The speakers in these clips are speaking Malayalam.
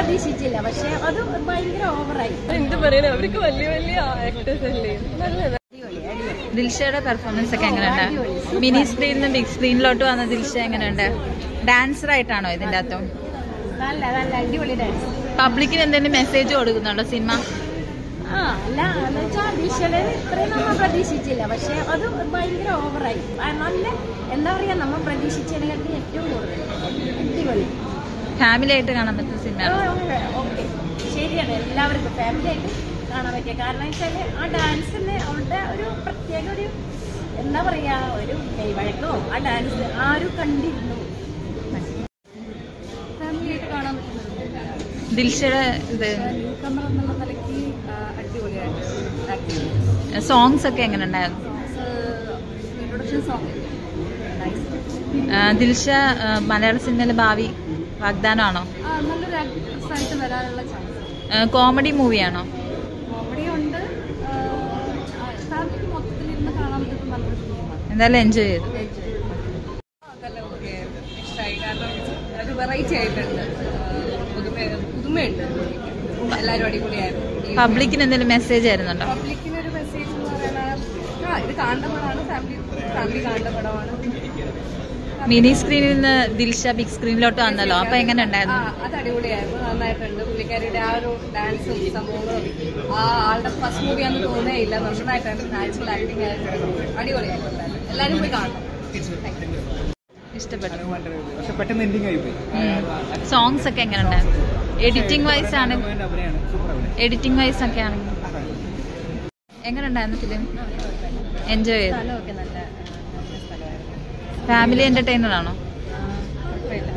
പ്രതീക്ഷിച്ചില്ല പക്ഷെ അത് ഭയങ്കര ഓവറായി എന്ത് പറയണേ അവർക്ക് വലിയ വലിയ ആക്ടേഴ്സ് അല്ലേ നല്ല ദിൽഷയുടെ പെർഫോമൻസ് ഒക്കെ എങ്ങനെയുണ്ട് മിനി സ്ക്രീനിൽ നിന്ന് ബിഗ് സ്ക്രീനിലോട്ട് വന്ന ദിൽഷ എങ്ങനെയുണ്ട് ഡാൻസർ ആയിട്ടാണോ ഇതിന്റെ അകത്തും നല്ല നല്ല അടിപൊളി ഡാൻസ് പബ്ലിക്കിന് എന്തെങ്കിലും മെസ്സേജ് കൊടുക്കുന്നുണ്ടോ സിനിമ ആ അല്ല എന്ന് വെച്ചാൽ വിഷ്വല് ഇത്രയും നമ്മൾ പ്രതീക്ഷിച്ചില്ല പക്ഷെ അത് ഭയങ്കര ഓവറായി ആ, നല്ല എന്താ പറയാ നമ്മൾ പ്രതീക്ഷിച്ചതിനെക്കാട്ടി ഏറ്റവും കൂടുതൽ അടിപൊളി ഫാമിലി ആയിട്ട് കാണാൻ പറ്റുന്ന സിനിമയാണ് ഓക്കെ ശരിയാണ് എല്ലാവർക്കും ഫാമിലി ആയിട്ട് കാണാൻ പറ്റിയ കാരണം വെച്ചാല് ആ ഡാൻസിന് അവളുടെ ഒരു പ്രത്യേക ഒരു എന്താ പറയാ ഒരു കൈവഴക്കോ ആ ഡാൻസ് ആരും കണ്ടിരുന്നു ഫാമിലി ആയിട്ട് കാണാൻ പറ്റുന്നത് ദിൽഷയുടെ ഇത് ന്യൂ കമർ എന്നുള്ള നിലയ്ക്ക് അടിപൊളിയായിട്ട് ആക്ട് ചെയ്തു സോങ്സ് ഒക്കെ എങ്ങനെയുണ്ടായിരുന്നു ഇൻട്രൊഡക്ഷൻ സോങ് നൈസ് ആ, ദിൽഷ ആ, മലയാള സിനിമയിലെ ഭാവി വാഗ്ദാനമാണോ ആ നല്ലൊരു ആക്ട്രസ് ആയിട്ട് വരാനുള്ള ചാൻസ് കോമഡി മൂവിയാണോ കോമഡി ഉണ്ട് ഫാമിലിക്ക് മൊത്തത്തിൽ ഇരുന്ന് കാണാൻ പറ്റുന്ന നല്ലൊരു ഫിലിമാണ് എന്തായാലും എൻജോയ് ചെയ്തു നല്ല ഓക്കെയായിരുന്നു ഇഷ്ടമായി കാരണം ഒരു വെറൈറ്റി ആയിട്ടുണ്ട് പുതുമ പുതുമയുണ്ട് എല്ലാവരും അടിപൊളിയായിരുന്നു ഈ പബ്ലിക്കിന് എന്തെങ്കിലും മെസ്സേജ് ആയിരുന്നുണ്ടോ പബ്ലിക്കിന് ഒരു മെസ്സേജ് എന്ന് പറയുന്നത് ആ ഇത് കാണേണ്ട പടമാണ് ഫാമിലി ഫാമിലി കാണേണ്ട പടമാണ് മിനി സ്ക്രീനിൽ നിന്ന് ദിൽഷ ബിഗ് സ്ക്രീനിലോട്ട് വന്നല്ലോ അപ്പൊ എങ്ങനെ ആ ഉണ്ടായിരുന്നു അത് അടിപൊളിയായിരുന്നു നന്നായിട്ടുണ്ട് പുള്ളിക്കാരിയുടെ ആ ഒരു ഡാൻസും സംഭവങ്ങളും ആ ആളുടെ ഫസ്റ്റ് മൂവിയാന്ന് തോന്നേ ഇല്ല നന്നായിട്ടുണ്ട് നാച്ചുറൽ ആക്ടിങ് ആയിട്ടുണ്ട് അടിപൊളിയായിട്ടുണ്ടായിരുന്നു എല്ലാവരും പോയി കാണണം ഇഷ്ടപ്പെട്ടു പക്ഷെ പെട്ടെന്ന് എൻഡിങ് ആയി പോയി സോങ്സ് ഒക്കെ എങ്ങനെ ഉണ്ടായിരുന്നു എഡിറ്റിംഗ് വൈസ് ആണ് അഭിനയാണ് സൂപ്പർ അഭിനയം എഡിറ്റിംഗ് വൈസ് ഒക്കെ ആണെങ്കിൽ എങ്ങനെ ഉണ്ടായിരുന്നു ഫിലിം എൻജോയ് ചെയ്തു സ്ഥലമൊക്കെ നല്ല നല്ല സ്ഥലമായിരുന്നു ഫാമിലി എന്റർടൈനർ ആണോ കുഴപ്പമില്ല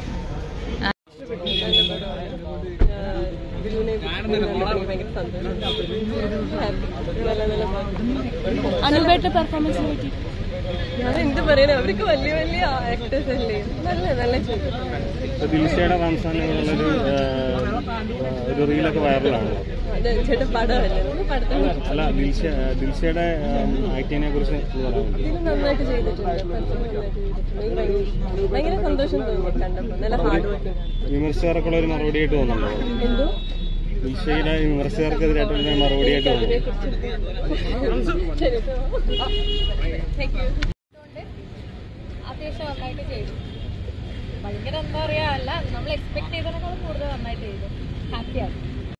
അനുപേട്ട പെർഫോമൻസിനെ പറ്റി ഞാൻ എന്ത് പറയണേ അവർക്ക് വലിയ വലിയ ആക്ടേഴ്സ് അല്ലേ നല്ല നല്ല ദിൽഷയുടെ സംസ്ഥാനങ്ങളിലൊരു ഒരു റീലൊക്കെ വൈറലാണല്ലോ ചേട്ടൻ പടമല്ലേ നമുക്ക് പടത്തിൽ അല്ല ദിൽഷ ദിൽഷയുടെ ആക്ടിങ്ങിനെ കുറിച്ച് പറയാൻ വേണ്ടി ഇത് നന്നായിട്ട് ചെയ്തിട്ടുണ്ട് performance നന്നായിട്ട് ചെയ്തിട്ടുണ്ട്. എനിക്ക് ഭയങ്കര- ഭയങ്കര സന്തോഷം തോന്നി കണ്ടപ്പോൾ നല്ല ഹാർഡ് വർക്കിംഗ് വിമർശകർക്കുള്ള ഒരു മറുപടിയായിട്ട് തോന്നുന്നുണ്ടോ എന്തോ ദിൽഷയുടെ വിമർശകർക്കെതിരായിട്ടുള്ള ഒരു മറുപടിയായിട്ട് അതിനെ തോന്നുന്നു കുറിച്ച് താങ്ക് യു അത്യാവശ്യം നന്നായിട്ട് ചെയ്തു ഭയങ്കര എന്താ പറയാ അല്ല നമ്മൾ എക്സ്പെക്ട് ചെയ്തതിനേക്കാൾ കൂടുതൽ നന്നായിട്ട് ചെയ്തു ഹാപ്പിയാണ്